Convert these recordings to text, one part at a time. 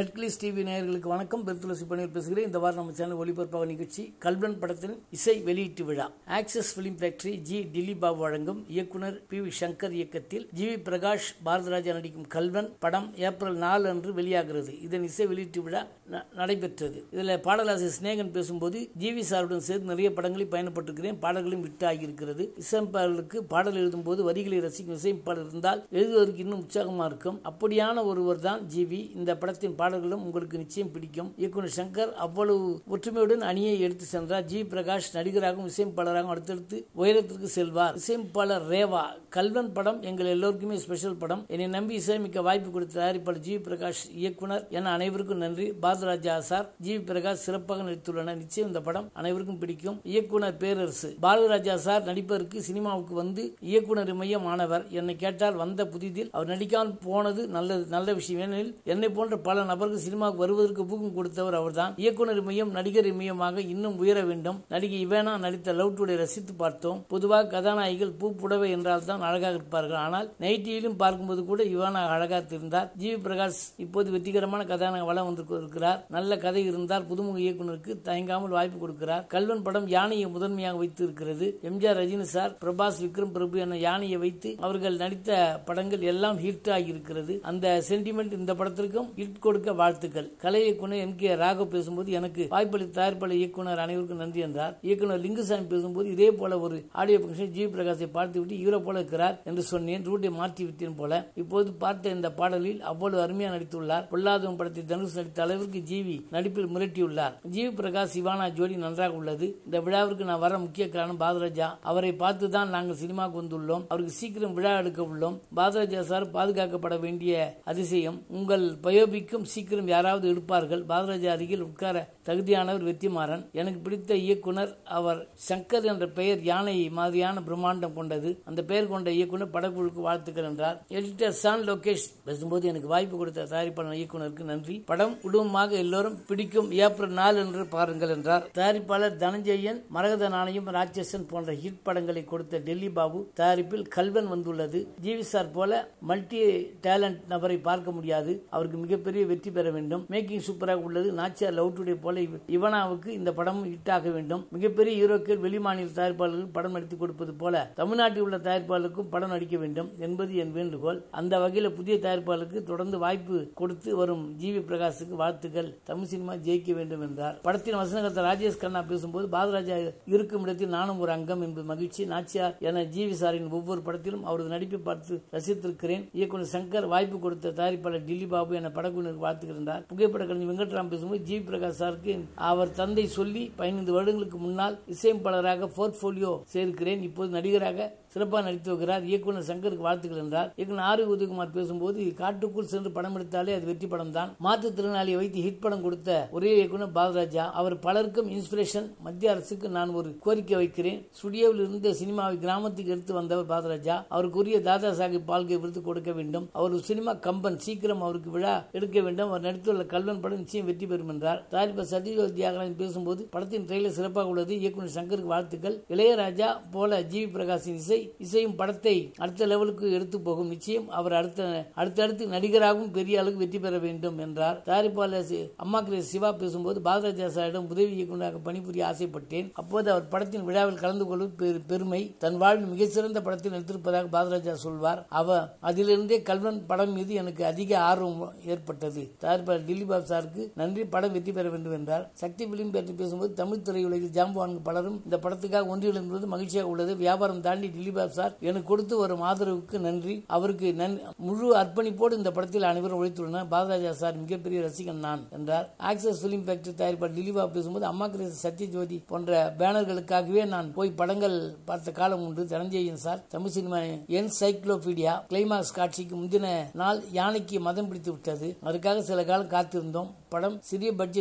நெட்கிளிஸ் TV நேயர்களுக்கு வணக்கம் பெருத்துளசி பணியில் பேசுகிறேன் இந்த வாரம் நம்ம சேனல் ஒளிபரப்பாக நிகழ்ச்சி கல்வன் படத்தின் இசை வெளியீட்டு விழா access film factory G Dilli Babu வழங்கும் இயக்குனர் பி வி சங்கர் இயக்கத்தில் ஜி வி பிரகாஷ் பாரதிராஜா நடிக்கும் கல்வன் படம் ஏப்ரல் நாலு அன்று வெளியாகிறது இதன் இசை வெளியீட்டு விழா ந- நடைபெற்றது இதில் பாடலாசிரியர் சிநேகன் பேசும்போது ஜி வி சாருடன் சேர்ந்து நிறைய படங்களில் பயணப்பட்டிருக்கிறேன் பாடல்களும் விட்டு ஆகியிருக்கிறது இசையமைப்பாளர்களுக்கு பாடல் எழுதும்போது வரிகளை ரசிக்கும் இசையமைப்பாளர் இருந்தால் எழுதுவதற்கு இன்னும் உற்சாகமாக இருக்கும் அப்படியான ஒருவர் தான் ஜிவி இந்த படத்தின் பாடல்களும் உங்களுக்கு நிச்சயம் பிடிக்கும் இயக்குனர் சங்கர் அவ்வளவு ஒற்றுமையுடன் அணியை எடுத்து சென்றார் ஜி பிரகாஷ் நடிகராகவும் இசையமைப்பாளராகவும் அடுத்தடுத்து உயரத்திற்கு செல்வார் இசையமைப்பாளர் ரேவா கல்வன் படம் எங்கள் எல்லோருக்குமே ஸ்பெஷல் படம் என்னை நம்பி இசையமைக்க வாய்ப்பு கொடுத்த தயாரிப்பாளர் ஜி பிரகாஷ் இயக்குனர் என அனைவருக்கும் நன்றி பாரதராஜா சார் ஜி பிரகாஷ் சிறப்பாக நடித்துள்ளனர் நிச்சயம் இந்த படம் அனைவருக்கும் பிடிக்கும் இயக்குனர் பேரரசு பாரதராஜா சார் நடிப்பதற்கு சினிமாவுக்கு வந்து இயக்குனர் இமயம் ஆனவர் என்னை கேட்டால் வந்த புதிதில் அவர் நடிக்காமல் போனது நல்லது நல்ல விஷயம் ஏனெனில் என்னை போன்ற பல நபர்கள் சினிமாவுக்கு வருவதற்கு ஊக்கம் கொடுத்தவர் அவர்தான் இயக்குனர் இமயம் நடிகர் இமயமாக இன்னும் உயர வேண்டும் நடிகை இவேனா நடித்த லவ் டுடே ரசித்து பார்த்தோம் பொதுவாக கதாநாயகிகள் பூ புடவை என்றால் தான் அழகாக இருப்பார்கள் ஆனால் நைட்டியிலும் பார்க்கும்போது கூட இவானா அழகாக இருந்தார் ஜி வி பிரகாஷ் இப்போது வெற்றிகரமான கதாநாயக வளம் வந்து இருக்கிறார் நல்ல கதை இருந்தால் புதுமுக இயக்குனருக்கு தயங்காமல் வாய்ப்பு கொடுக்கிறார் கல்வன் படம் யானையை முதன்மையாக வைத்து இருக்கிறது எம்ஜிஆர் ரஜினி சார் பிரபாஸ் விக்ரம் பிரபு என யானையை வைத்து அவர்கள் நடித்த படங்கள் எல்லாம் ஹிட் ஆகியிருக்கிறது அந்த சென்டிமெண்ட் இந்த படத்திற்கும் ஹிட் கொடுக்க வாழ்த்துக்கள் கலை இயக்குனர் எம் கே ராகவ் பேசும்போது எனக்கு வாய்ப்பளித்த தயாரிப்பாளர் இயக்குனர் அனைவருக்கும் நன்றி என்றார் இயக்குனர் லிங்குசாமி பேசும்போது இதே போல ஒரு ஆடியோ ஃபங்க்ஷன் ஜி பிரகாஷை பார்த்து விட்டு ஹீரோ போல இருக்கிறார் என்று சொன்னேன் ரூட்டை மாற்றி விட்டேன் போல இப்போது பார்த்த இந்த பாடலில் அவ்வளவு அருமையாக நடித்துள்ளார் பொல்லாதவன் படத்தை தனுஷ் நடித்த அளவிற்கு ஜிவி நடிப்பில் மிரட்டியுள்ளார் ஜிவி பிரகாஷ் சிவானா ஜோடி நன்றாக உள்ளது இந்த விழாவிற்கு நான் வர முக்கிய காரணம் பாதராஜா அவரை பார்த்து தான் நாங்கள் சினிமாவுக்கு வந்துள்ளோம் அவருக்கு சீக்கிரம் விழா எடுக்க உள்ளோம் பாதராஜா சார் பாதுகாக்கப்பட வேண்டிய அதிசயம் உங்கள் பயோபிக்கும் சீக்கிரம் யாராவது எடுப்பார்கள் பாதராஜா அருகில் உட்கார தகுதியானவர் வெற்றிமாறன் எனக்கு பிடித்த இயக்குனர் அவர் சங்கர் என்ற பெயர் யானை மாதிரியான பிரம்மாண்டம் கொண்டது அந்த பெயர் கொண்ட இயக்குனர் படக்குழுக்கு வாழ்த்துக்கள் என்றார் எடிட்டர் சான் லோகேஷ் பேசும்போது எனக்கு வாய்ப்பு கொடுத்த தயாரிப்பாளர் இயக்குனருக்கு நன்றி படம் குடும்பமாக எல்லோரும் பிடிக்கும் ஏப்ரல் நாலு என்று பாருங்கள் என்றார் தயாரிப்பாளர் தனஞ்சயன் மரகத நாணயம் ராட்சசன் போன்ற ஹிட் படங்களை கொடுத்த டெல்லி பாபு தயாரிப்பில் கல்வன் வந்துள்ளது ஜிவி சார் போல மல்டி டேலண்ட் நபரை பார்க்க முடியாது அவருக்கு மிகப்பெரிய வெற்றி பெற வேண்டும் மேக்கிங் சூப்பராக உள்ளது நாச்சியார் லவ் டுடே போல இவ- இவனாவுக்கு இந்த படம் ஹிட் ஆக வேண்டும் மிகப்பெரிய ஹீரோக்கள் வெளிமாநில தயாரிப்பாளர்கள் படம் நடித்து கொடுப்பது போல தமிழ்நாட்டில் உள்ள தயாரிப்பாளருக்கும் படம் நடிக்க வேண்டும் என்பது என் வேண்டுகோள் அந்த வகையில் புதிய தயாரிப்பாளருக்கு தொடர்ந்து வாய்ப்பு கொடுத்து வரும் ஜிவி பிரகாஷுக்கு வாழ்த்துக்கள் தமிழ் சினிமா ஜெயிக்க வேண்டும் என்றார் படத்தின் வசனகர்த்தா ராஜேஷ் கண்ணா பேசும்போது பாதராஜா இருக்கும் இடத்தில் நானும் ஒரு அங்கம் என்பது மகிழ்ச்சி நாச்சியார் என ஜிவி சாரின் ஒவ்வொரு படத்திலும் அவரது நடிப்பை பார்த்து ரசித்திருக்கிறேன் இயக்குனர் சங்கர் வாய்ப்பு கொடுத்த தயாரிப்பாளர் டில்லி பாபு என படக்குழுவினருக்கு வாழ்த்துகிறார் புகைப்பட கலைஞர் வெங்கட்ராம் பேசும்போது ஜி பிரகாஷ் சாருக்கு அவர் தந்தை சொல்லி பதினைந்து வருடங்களுக்கு முன்னால் இசையமைப்பாளராக போர்ட்போலியோ சேர்க்கிறேன் இப்போது நடிகராக சிறப்பாக நடித்து வருகிறார் இயக்குனர் சங்கருக்கு வாழ்த்துக்கள் என்றார் இயக்குனர் ஆர் உதயகுமார் பேசும்போது காட்டுக்குள் சென்று படம் எடுத்தாலே அது வெற்றி படம் தான் மாற்றுத்திறனாளியை வைத்து ஹிட் படம் கொடுத்த ஒரே இயக்குனர் பாலராஜா அவர் பலருக்கும் இன்ஸ்பிரேஷன் மத்திய அரசுக்கு நான் ஒரு கோரிக்கை வைக்கிறேன் ஸ்டுடியோவில் இருந்த சினிமாவை கிராமத்துக்கு எடுத்து வந்தவர் பாலராஜா அவருக்குரிய தாதா சாஹிப் பால்கே விருது கொடுக்க வேண்டும் அவர் ஒரு சினிமா கம்பன் சீக்கிரம் அவருக்கு விழா எடுக்க வேண்டும் அவர் நடித்துள்ள கல்வன் படம் நிச்சயம் வெற்றி பெறும் என்றார் தயாரிப்பாளர் சத்யஜோ தியாகராஜன் பேசும்போது படத்தின் ட்ரெயிலர் சிறப்பாக உள்ளது இயக்குனர் சங்கருக்கு வாழ்த்துக்கள் இளையராஜா போல ஜி வி பிரகாஷின் இசை இசையும் படத்தை அடுத்த லெவலுக்கு எடுத்து போகும் நிச்சயம் அவர் அடுத்த அடுத்தடுத்து நடிகராகவும் பெரிய அளவுக்கு வெற்றி பெற வேண்டும் என்றார் தயாரிப்பாளர் சி- அம்மாக்கிரை சிவா பேசும்போது பாரதராஜா சாரிடம் உதவி இயக்குநராக பணிபுரிய ஆசைப்பட்டேன் அப்போது அவர் படத்தின் விழாவில் கலந்து கொள்வது பெரு- பெருமை தன் வாழ்வில் மிகச்சிறந்த படத்தில் நடித்திருப்பதாக பாரதராஜா சொல்வார் அவர் அதிலிருந்தே கல்வன் படம் மீது எனக்கு அதிக ஆர்வம் ஏற்பட்டது தயாரிப்பாளர் திலீபாப் சாருக்கு நன்றி படம் வெற்றி பெற வேண்டும் என்றார் சக்தி பிலிம் பற்றி பேசும்போது தமிழ் திரையுலகில் ஜாம்பவான்கள் பலரும் இந்த படத்துக்காக ஒன்றியெழும்புவது மகிழ்ச்சியாக உள்ளது வியாபாரம் தாண்டி திலீபாப் சார் எனக்கு கொடுத்து வரும் ஆதரவுக்கு நன்றி அவருக்கு நன்- முழு அர்ப்பணிப்போடு இந்த படத்தில் அனைவரும் உழைத்துள்ளனர் பாரதராஜா சார் மிகப்பெரிய ரசிகன் நான் என்றார் ஆக்சஸ் பிலிம் ஃபேக்டரி தயாரிப்பாளர் திலீபா பேசும்போது அம்மா கிரேஸ் சத்யஜோதி போன்ற பேனர்களுக்காகவே நான் போய் படங்கள் பார்த்த காலம் உண்டு Dhananjayan sir Tamil cinema encyclopedia climax காட்சிக்கு முந்தின நாள் யானைக்கு மதம் பிடித்து விட்டது அதுக்காக சில காலம் காத்திருந்தோம் படம் சிறிய பட்ஜெட் என்றாலும்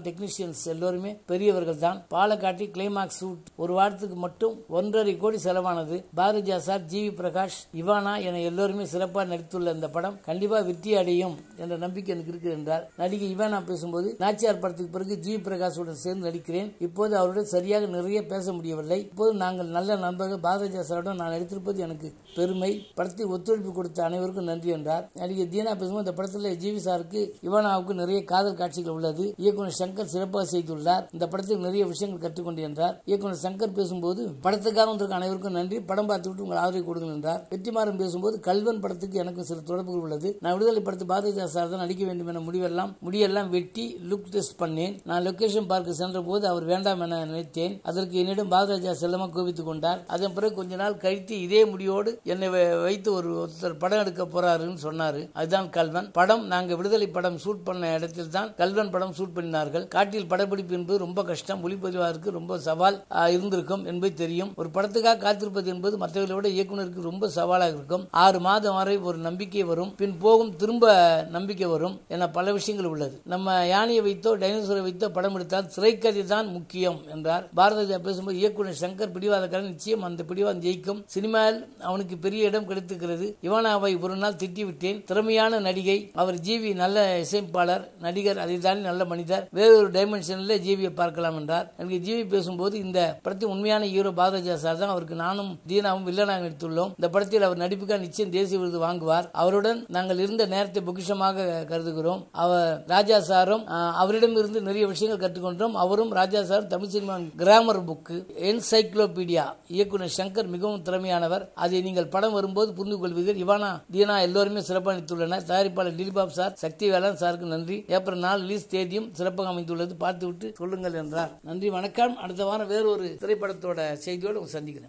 டெக்னீஷியன்ஸ் எல்லோருமே பெரியவர்கள் தான் பாலக்காட்டி கிளைமாக்ஸ் ஷூட் ஒரு வாரத்துக்கு மட்டும் ஒன்றரை கோடி செலவானது பாரதியா sir G V Prakash Ivana என எல்லோருமே சிறப்பாக நடித்துள்ள இந்த படம் கண்டிப்பா வெற்றி அடையும் என்ற நம்பிக்கை எனக்கு இருக்கு என்றார் நடிகை இவானா பேசும்போது நாச்சியார் படத்துக்கு பிறகு ஜி வி பிரகாஷுடன் சேர்ந்து நடிக்கிறேன் இப்போது அவருடன் சரியாக நிறைய பேச முடியவில்லை இப்போது நாங்கள் நல்ல நண்பர்கள் பாரதியா சாருடன் நான் நடித்திருப்பது எனக்கு பெருமை படத்தில் ஒத்துழைப்பு கொடுத்த அனைவருக்கும் நன்றி என்றார் நடிகை தீனா பேசும்போது இந்த படத்தில் ஜிவி சாருக்கு இவானாவுக்கு நிறைய காதல் காட்சிகள் உள்ளது இயக்குனர் சங்கர் சிறப்பாக செய்துள்ளார் இந்த படத்தில் நிறைய விஷயங்கள் கற்றுக்கொண்டு என்றார் இயக்குனர் சங்கர் பேசும்போது படத்துக்காக வந்திருக்க அனைவருக்கும் நன்றி படம் பார்த்துவிட்டு உங்கள் ஆதரவை கொடுங்கள் என்றார் வெற்றிமாறன் பேசும்போது கல்வன் படத்துக்கு எனக்கு சில தொடர்புகள் உள்ளது நான் விடுதலை படத்து பாரதியா சார் தான் நடிக்க வேண்டும் என முடிவெல்லாம் முடியெல்லாம் வெட்டி லுக் டெஸ்ட் பண்ணேன் நான் லொகேஷன் பார்க்க சென்ற போது அவர் வேண்டாம் என நினைத்தேன் அதற்கு என்னிடம் பாரதிராஜா செல்லமா கோபித்துக் கொண்டார் அதன் பிறகு கொஞ்ச நாள் கழித்து இதே முடியோடு என்னை வை- வைத்து ஒரு ஒருத்தர் படம் எடுக்க போறாருன்னு சொன்னாரு அதுதான் கல்வன் படம் நாங்க விடுதலை படம் ஷூட் பண்ண இடத்தில் தான் கல்வன் படம் ஷூட் பண்ணினார்கள் காட்டில் படப்பிடிப்பு என்பது ரொம்ப கஷ்டம் ஒளிப்பதிவாருக்கு ரொம்ப சவால் ஆ, இருந்திருக்கும் என்பது தெரியும் ஒரு படத்துக்காக காத்திருப்பது என்பது மற்றவர்களை விட இயக்குனருக்கு ரொம்ப சவாலாக இருக்கும் ஆறு மாதம் வரை ஒரு நம்பிக்கை வரும் பின் போகும் திரும்ப நம்பிக்கை வரும் என பல விஷயங்கள் உள்ளது நம்ம யானையை வைத்தோ டைனோசரை வைத்தோ படம் எடுத்தால் திரைக்கதை தான் முக்கியம் என்றார் பாரதியா பேசும்போது இயக்குனர் சங்கர் பிடிவாதக்காரன் நிச்சயம் அந்த பிடிவாதம் ஜெயிக்கும் சினிமாவில் அவனுக்கு பெரிய இடம் கிடைத்திருக்கிறது இவனாவை ஒரு நாள் திட்டிவிட்டேன் திறமையான நடிகை அவர் ஜிவி நல்ல இசைப்பாளர் நடிகர் அதை தாண்டி நல்ல மனிதர் வேறொரு டைமென்ஷனில் ஜிவியை பார்க்கலாம் என்றார் எனக்கு ஜிவி பேசும்போது இந்த படத்தின் உண்மையான ஹீரோ பாரதியா சார் தான் அவருக்கு நானும் தீனாவும் வில்லனாக நடித்துள்ளோம் இந்த படத்தில் அவர் நடிப்புக்காக நிச்சயம் தேசிய விருது வாங்குவார் அவருடன் நாங்கள் இருந்த நேரத்தை பொக்கிஷமாக கருதுகிறோம் அவர் ராஜா சாரும் ஆஹ், அவரிடமிருந்து நிறைய விஷயங்கள் கற்றுக்கொண்டோம் அவரும் ராஜா சாரும் Tamil cinema grammar book encyclopedia இயக்குனர் சங்கர் மிகவும் திறமையானவர் அதை நீங்கள் படம் வரும்போது புரிந்து கொள்வீர்கள் இவானா தீனா எல்லோருமே சிறப்பாக நடித்துள்ளனர் தயாரிப்பாளர் திலீபாப் சார் சக்தி வேளாண் சாருக்கு நன்றி ஏப்ரல் நாலு ரிலீஸ் தேதியும் சிறப்பாக அமைந்துள்ளது பார்த்துவிட்டு சொல்லுங்கள் என்றார் நன்றி வணக்கம் அடுத்த வாரம் வேறு ஒரு திரைப்படத்தோட செய்தியோடு உங்களை சந்திக்கிறேன்